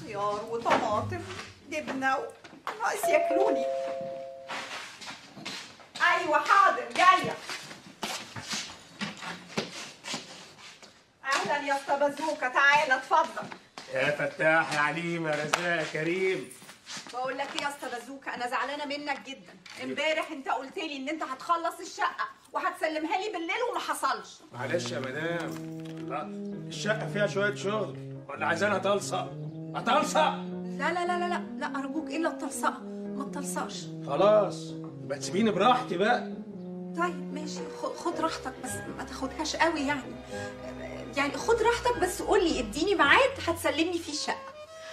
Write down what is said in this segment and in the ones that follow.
خيار وطماطم جبنه و- ناقص ياكلوني ايوه حاضر جايه اهلا يا اسطى بازوكا تعالى اتفضل يا فتاح يا عليم يا رزاق يا كريم بقول لك ايه يا اسطى بازوكا انا زعلانه منك جدا امبارح انت قلت لي ان انت هتخلص الشقه وهتسلمها لي بالليل وما حصلش معلش يا مدام لا الشقة فيها شوية شغل ولا عايزينها تلصق هتلصق لا لا لا لا لا لا ارجوك الا التلصقه ما تلصقش خلاص يبقى تسيبيني براحتي بقى طيب ماشي خ- خد راحتك بس ما تاخدهاش قوي يعني يعني خد راحتك بس قول لي اديني ميعاد هتسلمني فيه الشقه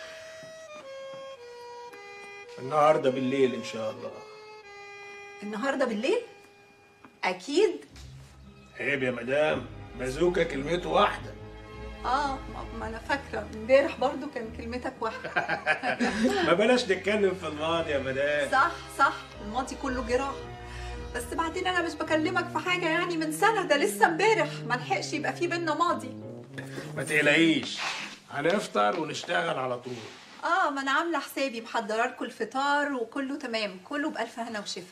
النهارده بالليل ان شاء الله النهارده بالليل اكيد عيب يا مدام بازوكا كلمته واحدة اه ما- ما انا فاكره امبارح برضو كان كلمتك واحده ما بلاش نتكلم في الماضي يا مدام صح صح الماضي كله جراح بس بعدين انا مش بكلمك في حاجه يعني من سنه ده لسه امبارح ما لحقش يبقى في بينا ماضي ما تقلقيش هنفطر ونشتغل على طول اه ما انا عامله حسابي محضره لكم الفطار وكله تمام كله بالف هنا وشفا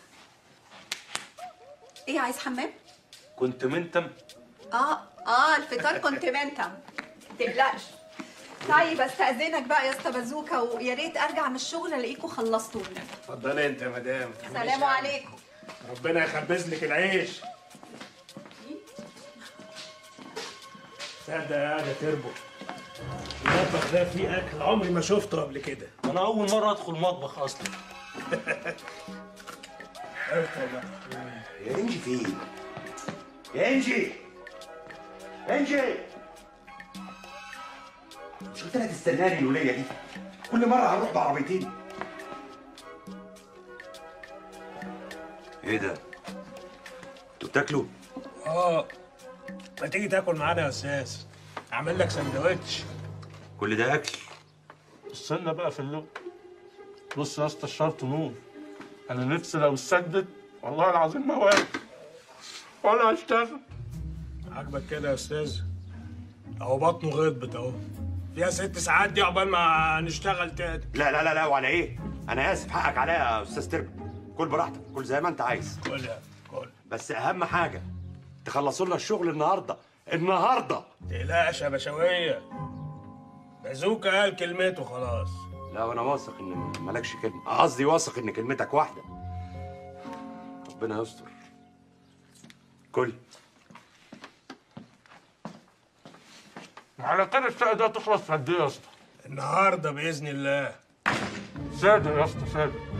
ايه عايز حمام كنت منتم اه اه الفطار كونتيننتال تقلقش طيب استاذنك بقى يا اسطى بازوكا ويا ريت ارجع من الشغل الاقيكم خلصتوا اتفضلي انت يا مدام سلام عليكم ربنا يخبز لك العيش تصدق يا ده تربو المطبخ ده فيه اكل عمري ما شفته قبل كده انا اول مره ادخل مطبخ اصلا يا انجي فين؟ يا انجي انجي مش قلت لك تستناني الولية دي كل مرة هنروح بعربيتين ايه ده؟ انتوا بتاكلوا؟ اه ما تيجي تاكل معانا يا استاذ اعمل لك سندوتش كل ده اكل استنى بقى في اللغة بص يا اسطى الشرط نور انا نفسي لو اتسدد والله العظيم ما واقف ولا هشتغل عاجبك كده يا استاذ اهو بطنه غضبت اهو فيها ست ساعات دي عقبال ما نشتغل تاني لا لا لا لا وعلى ايه؟ انا اسف حقك عليا يا استاذ تربو كل براحتك كل زي ما انت عايز كل كل بس اهم حاجة تخلصوا لنا الشغل النهارده النهارده تقلقش يا بشوية بازوكا قال كلمته خلاص لا وانا واثق ان مالكش كلمه قصدي واثق ان كلمتك واحده ربنا يستر كل على كده الشقه دي هتخلص في قد ايه يا اسطى؟ النهارده باذن الله سادة يا اسطى سادة